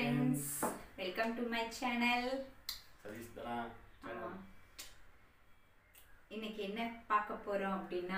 Friends welcome to my channel Satish தானா channel. இன்னைக்கு என்ன பார்க்க போறோம் அப்படின்னா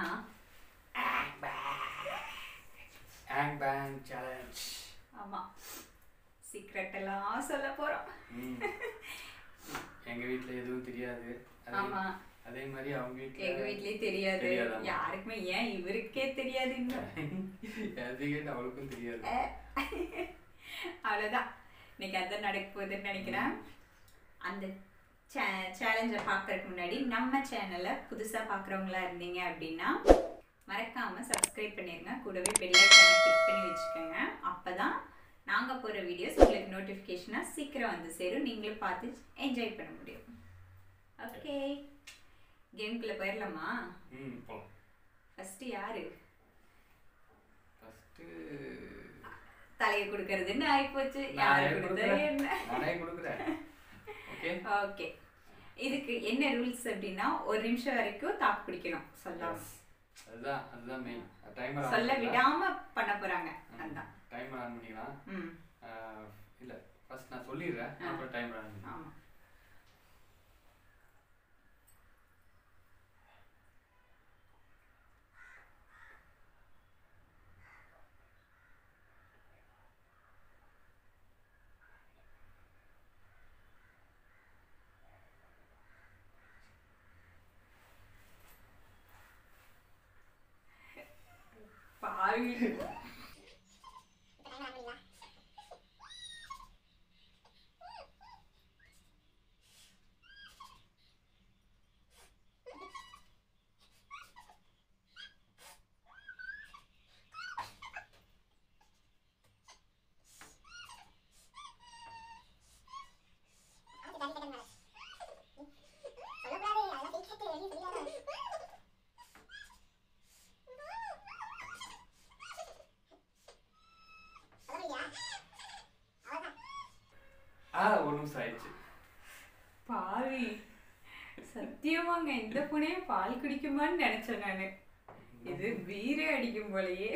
Hang bang challenge. ஆமா சீக்ரெட் எல்லாம் சொல்ல போறோம் ம். எங்க வீட்ல எதுவும் தெரியாது அதே- ஆமா அதே மாதிரி அவங்க எங்க வீட்ல வீட்லயே தெரியாது தெரியாதாமா? யாருக்குமே ஏன் இவருக்கே தெரியாது இன்னும் எதுக்கு அவளுக்கும் தெரியாது அவ்வளவுதான் இன்னைக்கு அதான் நடக்க போகுதுன்னு நினைக்கிறேன் அந்த சேலஞ்சை பார்க்கறதுக்கு முன்னாடி நம்ம சேனலை புதுசா பார்க்குறவங்களா இருந்தீங்க அப்படின்னா மறக்காம சப்ஸ்கிரைப் பண்ணிருங்க கூடவே பெல் ஐக்கானை கிளிக் பண்ணி வச்சுக்கோங்க அப்பதான் நாங்க போற வீடியோஸ் உங்களுக்கு நோட்டிஃபிகேஷனா சீக்கிரம் வந்து சேரும் நீங்களும் பார்த்து என்ஜாய் பண்ண முடியும் ஓகே கேம்குள்ள போயிடலாமா ம் போலாம் ஃபர்ஸ்ட் யாரு ஃபர்ஸ்ட் தலையை கொடுக்கறதுன்னு ஆயிப்போச்சு யாரு கொடுத்தா என்ன நானே கொடுக்குறேன் ஓகே ஓகே இதுக்கு என்ன ரூல்ஸ் அப்படின்னா ஒரு நிமிஷம் வரைக்கும் தாக்கு பிடிக்கணும் சொல்லாம அதுதான் அதுதான் மெயின் டைமர் சொல்ல விடாம பண்ண போறாங்க அதான் டைமர் ஆன் பண்ணிக்கலாம் ம் ஆஹ், இல்ல ஃபர்ஸ்ட் நான் சொல்லிடுறேன் ஆ. அப்புறம் டைமர் ஆன் பண்ணிக்கலாம் ஆமா பாவி ஆ ஒரு நிமிஷம் ஆயிடுச்சு பாவி சத்தியமாங்க இந்த புனையும் பால் குடிக்குமான்னு நினைச்சேன் நானு இது வீரே அடிக்கும் போலயே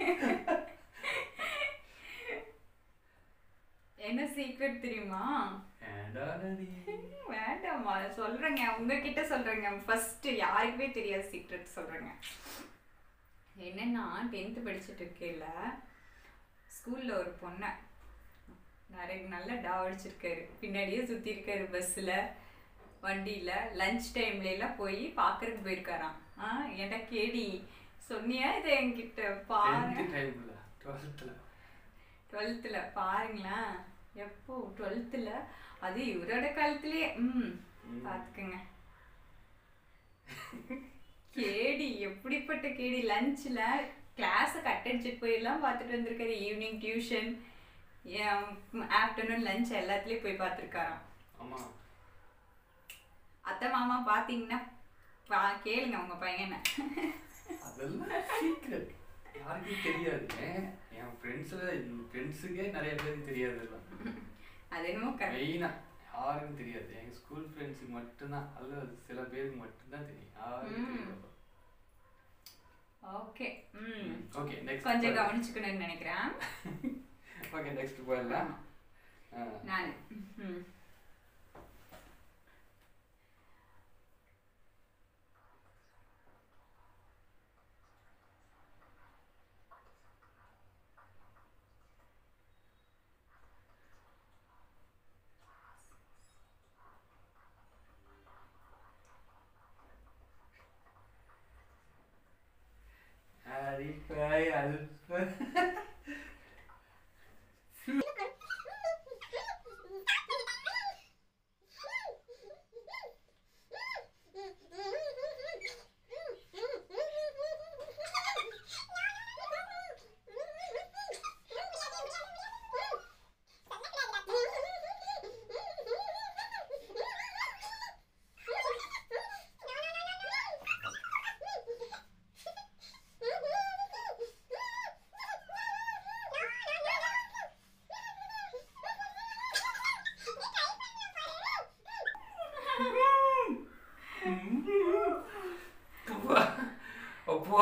என்ன சீக்ரெட் தெரியுமா ஏன்டா நீ வேண்டாம்மா சொல்றேங்க உங்ககிட்ட சொல்றேங்க ஃபர்ஸ்ட் யாருக்குமே தெரியாத சீக்ரெட் சொல்றேங்க என்னன்னா டென்த்து படிச்சுட்டு இருக்கையில ஸ்கூல்ல ஒரு பொண்ணை நிறைய நல்லா டாவடிச்சிருக்காரு பின்னாடியே சுத்தி இருக்காரு பஸ்ல வண்டியில லஞ்ச் டைம்ல எல்லாம் போய் பாக்குறதுக்கு போயிருக்காராம் ஆ என்கிட்ட கேடி சொன்னியா இதை என்கிட்ட பாரு டென்த் டைம்ல டுவெல்த்ல டுவெல்த்தில் பாருங்களேன் எப்போ டுவெல்த்தில் அது இவரோட காலத்திலேயே ம் பார்த்துக்கங்க கேடி எப்படிப்பட்ட கேடி லஞ்சில் கிளாஸை கட் அடிச்சுட்டு போயெல்லாம் பார்த்துட்டு வந்திருக்காரு ஈவினிங் டியூஷன் ஆஃப்டர்நூன் லஞ்ச் எல்லாத்துலேயும் போய் பார்த்துருக்காராம் ஆமா அத்தை மாமா பார்த்தீங்கன்னா பா கேளுங்க உங்கள் பையனை அதெல்லாம் சீக்ரெட் யாருக்கும் தெரியாது ஏன் என் ஃப்ரெண்ட்ஸில் என் ஃப்ரெண்ட்ஸுக்கே நிறைய பேருக்கு தெரியாது இதெல்லாம் அது என்னமோ கரெக்ட் மெயினாக யாருக்கும் தெரியாது எங்கள் ஸ்கூல் ஃப்ரெண்ட்ஸுக்கு மட்டும்தான் அல்லது சில பேருக்கு மட்டும்தான் தெரியும் யாருக்கும் ம். தெரியாது ஓகே ம் ஓகே நெக்ஸ்ட் கொஞ்சம் கவனிச்சுக்கணும்னு நினைக்கிறேன் ஓகே நெக்ஸ்ட் போயிடலாம் ஆ, நான் ம் அரிப்பாய் அல்ப அப்பா அப்பா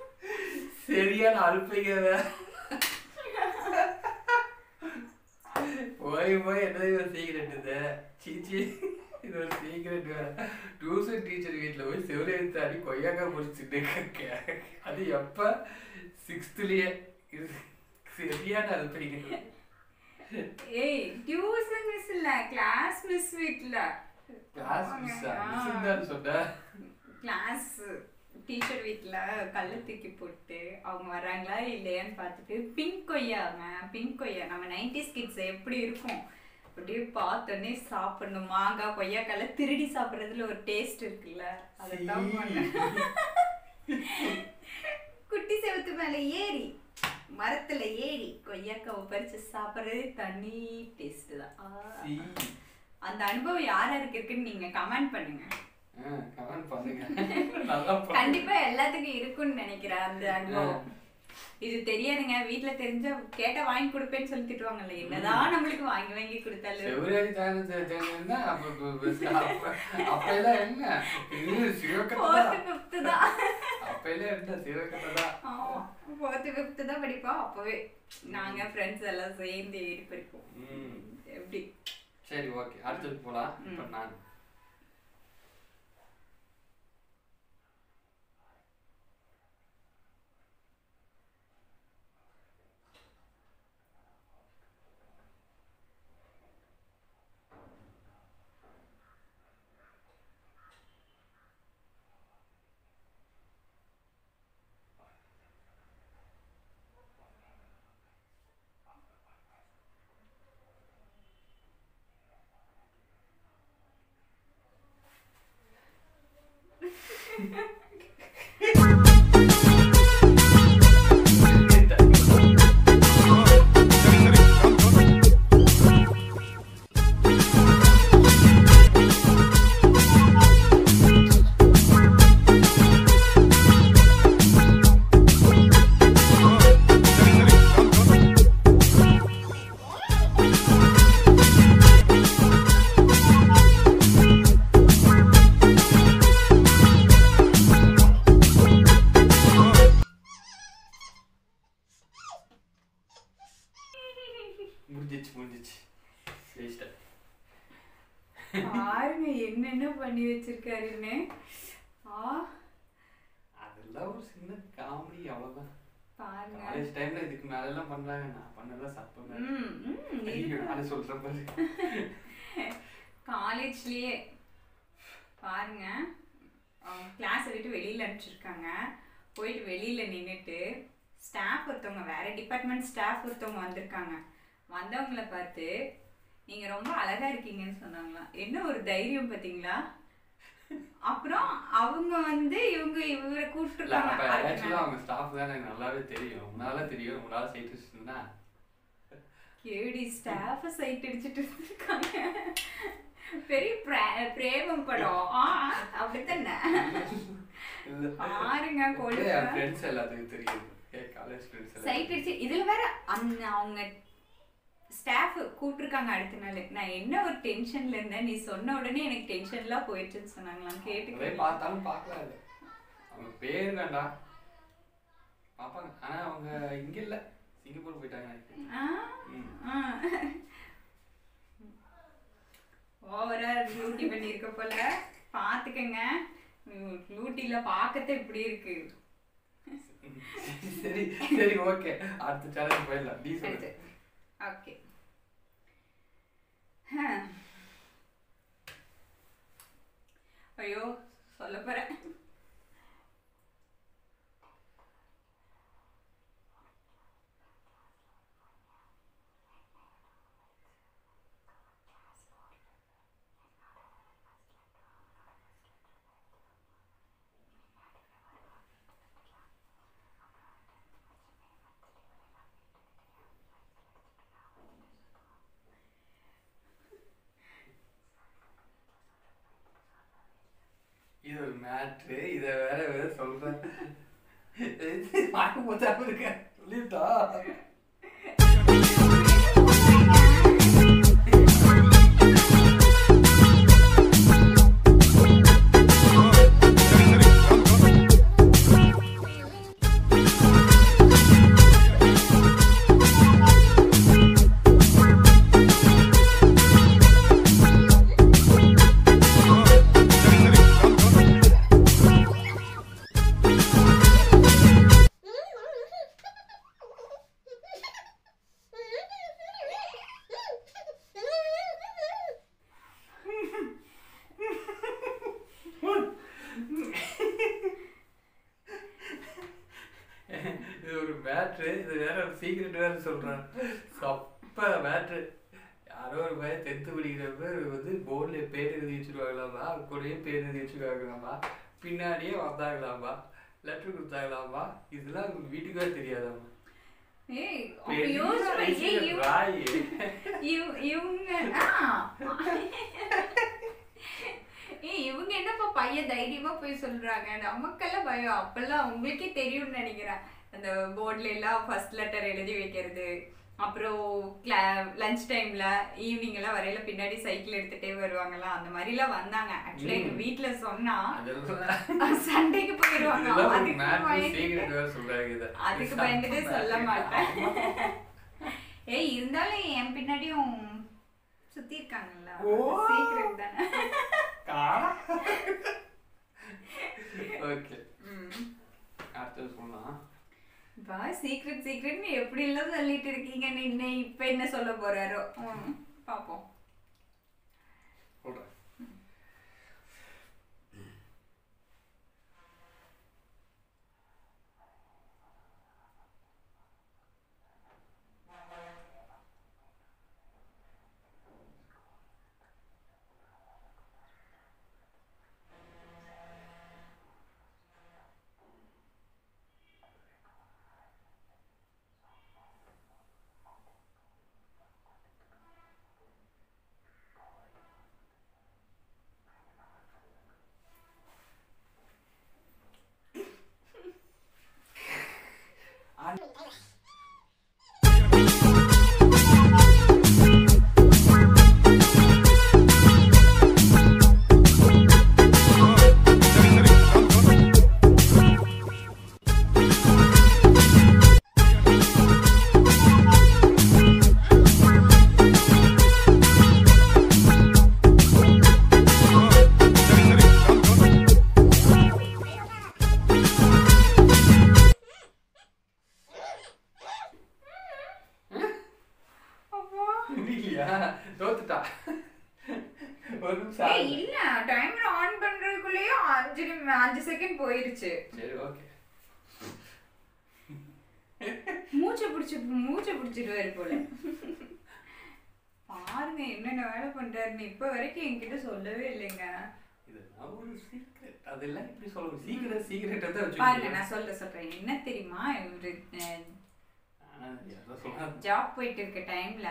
சரியான அல்பைங்க போய் போய் என்ன ஒரு சீக்கிரட் இது சீச்சி இது ஒரு சீக்கிரட் வேற டியூஷன் டீச்சர் வீட்டில் போய் சிவரேத்து அடி கொய்யாக்காய் முடிச்சுட்டு இருக்க அது எப்ப சிக்ஸ்த்துலயே இது சரியான அது படிக்கிறது ஏய் டியூஷன் மிஸ் இல்ல கிளாஸ் மிஸ் வீட்ல கிளாஸ் மிஸ்ஸா மிஸ் தான் சொன்ன கிளாஸ் டீச்சர் வீட்ல கல்ல தூக்கி போட்டு அவங்க வர்றாங்களா இல்லையான்னு பார்த்துட்டு பிங்க் கொய்யாங்க பிங்க் கொய்யா நம்ம நைன்டிஸ் கிட்ஸ் எப்படி இருக்கும் அப்படியே பார்த்தோன்னே சாப்பிடணும் மாங்காய் கொய்யாக்கால திருடி சாப்பிட்றதுல ஒரு டேஸ்ட் இருக்குல்ல அதுதான் பண்ணேன் குட்டி செவத்து மேல ஏறி மரத்துல ஏறி கொய்யாக்காவை பறிச்சு சாப்பிட்றது தனி டேஸ்ட் தான் ஆ. சீ. அந்த அனுபவம் யார் யாருக்கு இருக்குன்னு நீங்க கமெண்ட் பண்ணுங்க ஆ, கமெண்ட் பண்ணுங்க நல்லா பண்ணுங்க. கண்டிப்பா எல்லாத்துக்கும் இருக்கும்னு நினைக்கிறேன் அந்த அனுபவம் இது தெரியாதுங்க வீட்ல தெரிஞ்சா கேட்டா வாங்கி கொடுப்பேன்னு சொல்லி திட்டுவாங்கல்ல என்னதான் நம்மளுக்கு வாங்கி வாங்கி கொடுத்தாலும் செவ்வரேறி தானம் செஞ்சா அப்ப அப்ப- அப்ப- அப்ப எல்லாம் என்ன இது சிவக்கத்தை ஃபோர்த்து ஃபிஃப்த்து தான் அப்ப எல்லாம் என்ன சிவக்கத்தை தான் ஆமா ஃபோர்த்து ஃபிஃப்த்து தான் படிப்போம் அப்பவே நாங்க ஃப்ரெண்ட்ஸ் எல்லாம் சேர்ந்து ஏறி படிப்போம் ம். எப்படி சரி ஓகே அடுத்தது போலாம் இப்ப நான் முடிஞ்சிச்சு முடிஞ்சிச்சு ஜெயிச்சிட்டேன் பாருங்க என்னென்ன பண்ணி வச்சிருக்காருன்னு ஆ அதெல்லாம் ஒரு சின்ன காமெடி அவ்வளவுதான் பாருங்க காலேஜ் டைம்ல இதுக்கு மேல எல்லாம் பண்றாங்க நான் பண்ணதெல்லாம் சப்பங்க ம், ம், ஐயோ நான் சொல்றேன் பாரு காலேஜ்லயே பாருங்க அவங்க கிளாஸை விட்டு வெளியில அனுப்பிச்சிருக்காங்க போயிட்டு வெளியில நின்றுட்டு ஸ்டாஃப் ஒருத்தவங்க வேற டிபார்ட்மெண்ட் ஸ்டாஃப் ஒருத்தவங்க வந்திருக்காங்க வந்தவங்கள பார்த்து நீங்க ரொம்ப அழகா இருக்கீங்கன்னு சொன்னாங்களாம் என்ன ஒரு தைரியம் பாத்தீங்களா அப்புறம் அவங்க வந்து இவங்க இவரை இல்ல அப்ப கூப்பிட்டுருக்காங்க ஆக்சுவலா அவங்க ஸ்டாஃப் தான் எனக்கு நல்லாவே தெரியும் உன்னால தெரியும் உன்னால சைட் வச்சிருந்தா கேடி ஸ்டாஃப சைட் அடிச்சிட்டு இருக்காங்க பெரிய பிரே- பிரேமம் படம் ஆ அப்படித்தானே இல்ல பாருங்க என் கொழுப்பு ஃப்ரெண்ட்ஸ் எல்லாத்துக்கும் தெரியும் என் காலேஜ் ஃப்ரெண்ட்ஸ் சைட் அடிச்சு இதுல வேற அந்த அவங்க ஸ்டாஃப் கூப்பிட்டுருக்காங்க அடுத்த நாள் நான் என்ன ஒரு டென்ஷன்ல இருந்தேன் நீ சொன்ன உடனே எனக்கு டென்ஷன்லாம் போயிடுச்சுன்னு சொன்னாங்களாம் அதே கேட்டு பார்த்தாலும் பார்க்கலாம் இல்ல அவங்க பேர் வேண்டாம் பாப்பாங்க ஆனா அவங்க இங்க இல்ல சிங்கப்பூர் போயிட்டாங்க நினைக்கிறேன். ம். ஓவரா டியூட்டி பண்ணியிருக்க போல பாத்துக்கங்க டியூட்டில பார்க்கறது இப்படி இருக்கு சரி சரி ஓகே அடுத்த சேலஞ்ச் போயிடலாம் நீ சொல்லு ஓகே ஐயோ சொல்ல போறேன் இது ஒரு மேட்ரு இதை வேற வேற சொல்றேன் பார்க்க போதாம இருக்க சொல்லிட்டா மேட்ரு இது வேற சீக்கிரட் வேற சொல்றேன் சப்ப மேட்ரு யாரோ ஒரு பையன் டென்த்து படிக்கிறப்ப வந்து போர்டில் பேர் எழுதி வச்சுருவாங்களாமா கூடயே பேர் எழுதி வச்சுருவாங்களாமா பின்னாடியே வந்தாங்களாமா லெட்டர் கொடுத்தாங்களாமா இதெல்லாம் அவங்க வீட்டுக்கே தெரியாதாமா ஏய் அப்ப பெரிய யோசிச்சு பாரு, ஏய், வயசுல இவ- ராயி. இவ- இவங்க ஆ. ஏய் இவங்க என்னப்பா பையன் தைரியமா போய் சொல்றாங்க நமக்கெல்லாம் பயம் அப்பெல்லாம் உங்களுக்கே தெரியும்னு நினைக்கிறேன் அந்த போர்ட்ல எல்லாம் ஃபர்ஸ்ட் லெட்டர் எழுதி வைக்கிறது அப்புறம் கிளா லஞ்ச் டைம்ல ஈவினிங் எல்லாம் வரையில பின்னாடி சைக்கிள் எடுத்துட்டே வருவாங்கலாம் அந்த மாதிரி எல்லாம் வந்தாங்க ஆக்சுவலா எங்க ம். வீட்ல சொன்னா அதெல்லாம் சண்டைக்கு போயிடுவாங்க இதெல்லாம் ஒரு அதுக்கு மேட்ரு பயந்துட்டு- சீக்கிரட் வேற சொல்றாங்க இதை அதுக்கு பயந்துட்டு சொல்ல மாட்டேன் ஆமா. ஏய் இருந்தாலும் என் பின்னாடியும் சுத்தி இருக்காங்கல்ல ஓ. சீக்கிரம் தானே ஓகே அடுத்தது சொல்லலாம் பா சீக்ரெட் சீக்ரெட்னு எப்படி எல்லாம் சொல்லிட்டு இருக்கீங்கன்னு இன்னும் இப்ப என்ன சொல்ல போறாரோ ம், பாப்போம் சொல்றேன் அப்பா. இல்லையா தோத்துட்டா ஒரு நிமிஷம் ஏய், ஆகுது. இல்ல டைமர் ஆன் பண்றதுக்குள்ளேயே அஞ்சு நிமி- அஞ்சு செகண்ட் போயிருச்சு சரி ஓகே மூச்சை பிடிச்சி மூச்சை பிடிச்சிடுவாரு போல பாருங்க என்னென்ன வேலை பண்றாருன்னு இப்ப வரைக்கும் என்கிட்ட சொல்லவே இல்லைங்க இதெல்லாம் ஒரு சீக்ரெட் அதெல்லாம் எப்படி சொல்லுவோம் சீக்கிரம் சீக்கிரட்டை தான் பாருங்க வச்சுக்கோங்க நான் சொல்ல சொல்றேன் என்ன தெரியுமா இவரு யாரோ சொன்னாங்க ஜாப் போயிட்டு இருக்க டைம்ல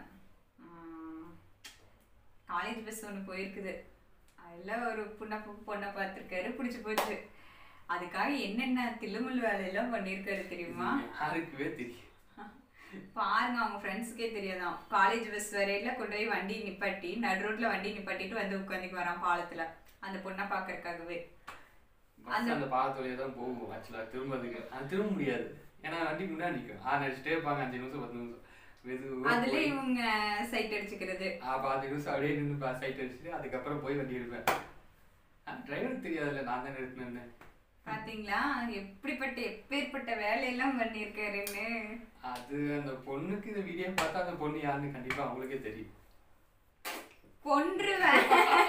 காலேஜ் பஸ் ஒன்று போயிருக்குது அதில் ஒரு பொண்ணை பொண்ணை பார்த்துருக்காரு பிடிச்சி போச்சு அதுக்காக என்னென்ன தில்லுமுள்ளு வேலையெல்லாம் பண்ணியிருக்காரு தெரியுமா யாருக்குமே தெரியும் பாருங்க அவங்க ஃப்ரெண்ட்ஸுக்கே தெரியாதான் காலேஜ் பஸ் வரையில கொண்டு போய் வண்டி நிப்பாட்டி நடு ரோட்ல வண்டி நிப்பாட்டிட்டு வந்து உட்காந்துக்கு வரான் பாலத்துல அந்த பொண்ணை பார்க்கறதுக்காகவே பஸ் அந்த பாலத்து வழியா தான் போகும் ஆக்சுவலா திரும்பதுக்கு அது திரும்ப முடியாது ஏன்னா வண்டி முன்னாடி நிற்கும் ஆ நடிச்சுட்டே இருப்பாங்க அஞ்சு நிமிஷம் பத்து நிமிஷம் மெதுவா அதுல போய் இவங்க சைட் அடிச்சுக்கிறது ஆ பாத்து நிமிஷம் அப்படியே நின்று சைட் அடிச்சுட்டு அதுக்கப்புறம் போய் வண்டி எடுப்பேன் டிரைவருக்கு தெரியாதுல்ல நான் தான் நிறுத்தினேன்னு பாத்தீங்களா எப்படிப்பட்ட எப்பேற்பட்ட வேலையெல்லாம் பண்ணியிருக்காருன்னு அது அந்த பொண்ணுக்கு இந்த வீடியோ பார்த்தா அந்த பொண்ணு யாருன்னு கண்டிப்பா அவங்களுக்கே தெரியும் கொன்றுவேன்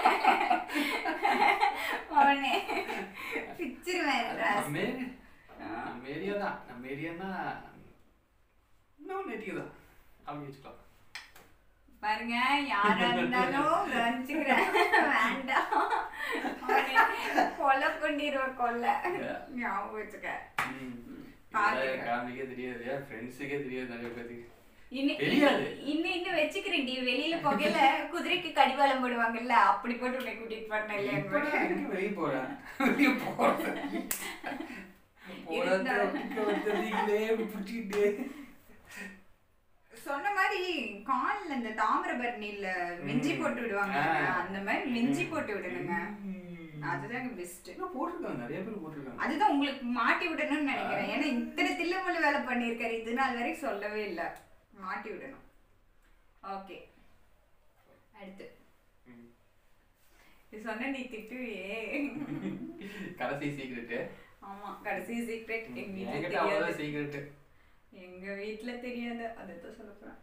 அவனே பிச்சிருவேன் ராஸ். நம்ம ஏரி- நம்ம ஏரியா தான் நம்ம ஏரியானா இன்னும் நெட்டிக்கு தான் அப்படி வச்சுக்கலாம் பாருங்க யாரா இருந்தாலும் கவனிச்சுக்கிறேன் வேண்டாம் அவனை கொலை பண்ணிடுவேன் கொலை ஞாபகம் வச்சுக்க ம். பாத்துக்க. இதெல்லாம் காமிக்கே தெரியாது என் ஃப்ரெண்ட்ஸுக்கே தெரியாது நிறைய பேருக்கு இன்னும் தெரியாது. இன்னும் இன்னும் வச்சுக்கிறேன் டி வெளியில போகல குதிரைக்கு கடிவாளம் போடுவாங்கல்ல அப்படி போட்டு உன்னை கூட்டிட்டு போனேன் இப்ப நான் இல்லையா எங்க வெளிய போறேன் வெளிய போறேன் போறத இருந்தாலும். விட்டுக்க வந்தீங்களே இப்படி பிடிச்சிக்கிட்டு சொன்ன மாதிரி கால்ல இந்த தாமிரபரணியில மிஞ்சி போட்டு விடுவாங்க ஆ. அந்த மாதிரி மிஞ்சி போட்டு விடணுங்க ம். அதுதாங்க பெஸ்ட் என்ன போட்டிருக்காங்க நிறைய பேர் போட்டிருக்காங்க அதுதான் உங்களுக்கு மாட்டி விடணும்னு நினைக்கிறேன் ஏன்னா இத்தனை தில்லுமுள்ளு வேலை பண்ணியிருக்காரு இது நாள் வரைக்கும் சொல்லவே இல்லை மாட்டி விடணும் ஓகே அடுத்து ம். இது சொன்ன நீ திட்டுவியே கடைசி சீக்ரெட்டு ஆமா கடைசி சீக்ரெட் எங்க வீட்ல என்கிட்ட தெரியாது அவ்வளவுதான் சீக்ரெட்டு எங்க வீட்ல தெரியாது அதைத்தான் சொல்ல போறேன்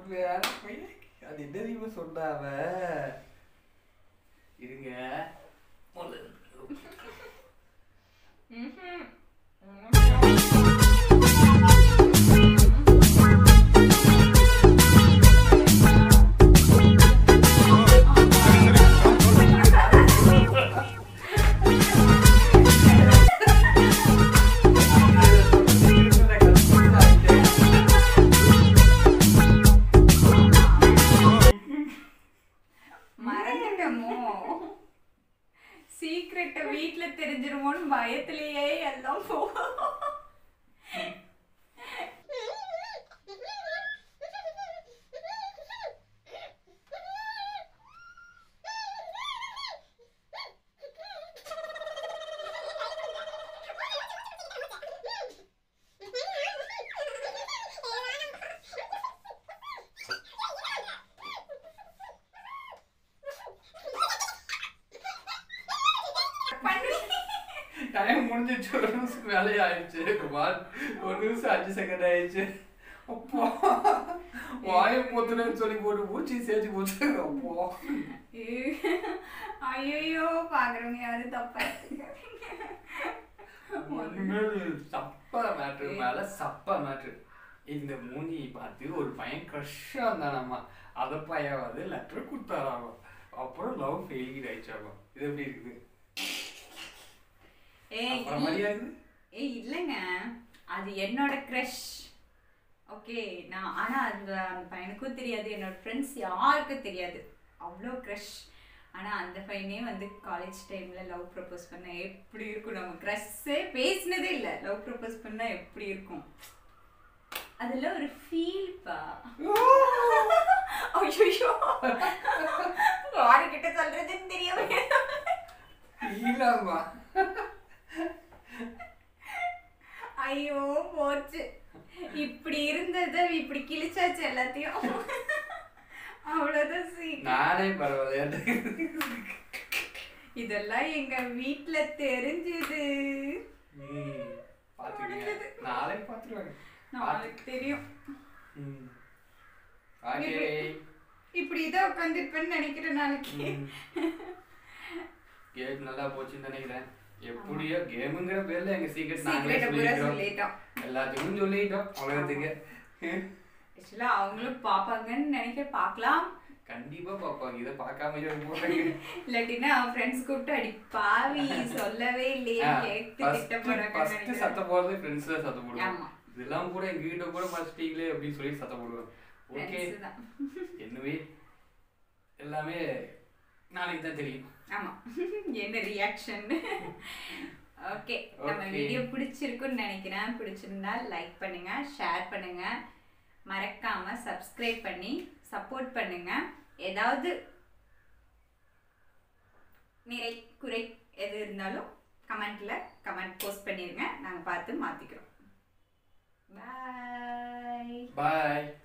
வேற போய் அது என்ன தெரியுமா சொன்னாவ இருங்க ம்ஹும். மறந்துட்டோமோ சீக்ரெட்ட வீட்ல தெரிஞ்சிருமோன்னு பயத்திலேயே எல்லாம் போ பண்ணி டைம் முடிஞ்சிச்சு ஒரு நிமிஷத்துக்கு வேலையை ஆயிடுச்சு குமார் ஒரு நிமிஷம் அஞ்சு செகண்ட் ஆயிடுச்சு அப்போ வாய மூத்துனேன்னு சொல்லி போட்டு பூச்சி சேர்த்து போச்சு அப்போ ஐயோ பாக்குறவங்க யாரும் தப்பா எடுத்துக்காதீங்க. உண்மையிலே சப்ப மேட்ரு மேல சப்ப மேட்ரு இந்த மூஞ்சி பார்த்து ஒரு பையன் க்ரஷ்ஷா இருந்தானாமா அத பையன் வந்து லெட்டர் கொடுத்தாராமா அப்புறம் லவ் ஃபெயிலியர் ஆயிடுச்சாமா இது எப்படி இருக்குது ஏய் அப்புறம் மாதிரியா இருக்குது ஏய் இல்லைங்க அது என்னோட க்ரஷ் ஓகே நான் ஆனால் அந்த அந்த பையனுக்கும் தெரியாது என்னோட ஃப்ரெண்ட்ஸ் யாருக்கும் தெரியாது அவ்வளோ க்ரஷ் ஆனால் அந்த பையனே வந்து காலேஜ் டைமில் லவ் ப்ரப்போஸ் பண்ண எப்படி இருக்கும் நம்ம க்ரஷ்ஷே பேசினதே இல்லை லவ் ப்ரப்போஸ் பண்ணால் எப்படி இருக்கும் அதில் ஒரு ஃபீல்ப்பா ஐயோ யாருக்கிட்ட சொல்றதுன்னு தெரியாம இல்லம்மா ஐயோ போச்சு இப்படி இருந்தது இப்படி கிழிச்சாச்சு எல்லாத்தையும் அவ்வளவுதான் சீக்கிரம் நானே பரவாயில்ல இதெல்லாம் எங்க வீட்ல தெரிஞ்சது ம், பாத்துக்கங்க நாளைக்கு பாத்துருவாங்க நாளைக்கு தெரியும் ம். ஓகே இப்படி இதான் உட்காந்துருப்பேன்னு நினைக்கிறேன் நாளைக்கு கேம் நல்லா போச்சுன்னு நினைக்கிறேன் எப்படியோ கேமுங்கிற பேர்ல எங்க சீக்கிரம் நாங்களே சீக்கிரட்டை பூரா சொல்லிட்டோம் சொல்லிட்டோம் எல்லாத்துக்கும் சொல்லிட்டோம் உலகத்துக்கு ஆக்சுவலா அவங்களும் பாப்பாங்கன்னு நினைக்க பார்க்கலாம் கண்டிப்பா பாப்பாங்க இதை பார்க்காம போறாங்க இல்லாட்டினா ஃப்ரெண்ட்ஸ் கூப்பிட்டு அடி பாவி சொல்லவே இல்லையே கேட்டு திட்ட போறாங்க ஃபர்ஸ்ட் சத்தம் போடுறது ஃப்ரெண்ட்ஸ் தான் சத்தம் போடுவாங்க ஆமா இதெல்லாம் கூட எங்க கிட்ட கூட மறைச்சிட்டீங்களே அப்படின்னு சொல்லி சத்தம் போடுவாங்க ஓகே ஃப்ரெண்ட்ஸ் தான் என்னவே எல்லாமே நாளைக்கு தான் தெரியும் ஆமா என்ன ரியாக்ஷன் ஓகே நம்ம Okay. வீடியோ பிடிச்சிருக்குன்னு நினைக்கிறேன் பிடிச்சிருந்தா லைக் பண்ணுங்க ஷேர் பண்ணுங்க மறக்காம சப்ஸ்கிரைப் பண்ணி சப்போர்ட் பண்ணுங்க ஏதாவது நிறை குறை எது இருந்தாலும் கமெண்ட்ல கமெண்ட் போஸ்ட் பண்ணிருங்க நாங்க பார்த்து மாத்திக்கிறோம் பாய் பாய்